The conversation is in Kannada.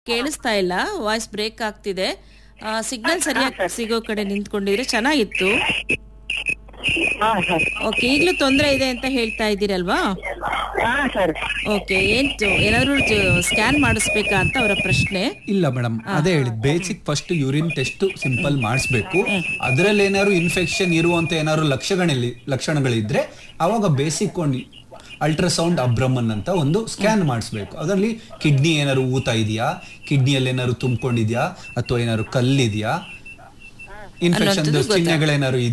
ಕೇಳಿಸ್ತಾ ಇಲ್ಲ ವಾಯ್ಸ್ ಬ್ರೇಕ್ ಆಗ್ತಿದೆ ಸಿಗ್ನಲ್ ಸರಿಯಾಗಿ ಸಿಗೋ ಕಡೆ ನಿಂತ್ಕೊಂಡಿದ್ರೆ ಚೆನ್ನಾಗಿತ್ತು ಹಾ ಸರ್ ಓಕೆ ಈಗಲೂ ತೊಂದರೆ ಇದೆ ಅಂತ ಹೇಳ್ತಾ ಇದ್ದೀರಲ್ವಾ ಹಾ ಸರ್ ಓಕೆ ಏನ್ ಜ- ಏನಾದ್ರು ಸ್ಕ್ಯಾನ್ ಮಾಡಿಸ್ಬೇಕಾ ಅಂತ ಅವರ ಪ್ರಶ್ನೆ ಇಲ್ಲ ಮೇಡಮ್ ಅದೇ ಹೇಳಿದ್ basic first urine test simple ಮಾಡಿಸ್ಬೇಕು ಅದರಲ್ಲಿ ಏನಾದ್ರು ಇನ್ಫೆಕ್ಷನ್ ಇರುವಂತ ಏನಾದ್ರು ಲಕ್ಷಣಗಳಲ್ಲಿ ಲಕ್ಷಣಗಳಿದ್ರೆ ಅವಾಗ ಬೇಸಿಕ್ ಒಂದು ಅಲ್ಟ್ರಾಸೌಂಡ್ ಅಬ್ರಮನ್ ಅಂತ ಒಂದು ಸ್ಕ್ಯಾನ್ ಮಾಡಿಸ್ಬೇಕು ಅದರಲ್ಲಿ ಕಿಡ್ನಿ ಏನಾದ್ರು ಊತ ಇದೆಯಾ ಕಿಡ್ನಿಯಲ್ಲಿ ಏನಾದ್ರು ತುಂಬಿಕೊಂಡಿದ್ಯಾ ಅಥವಾ ಏನಾದ್ರು ಕಲ್ಲಿದೆಯಾ ಇನ್ಫೆಕ್ಷನ್ ಅನ್ನೋಂಥದ್ದು ಚಿಹ್ನೆಗಳೇನಾದ್ರು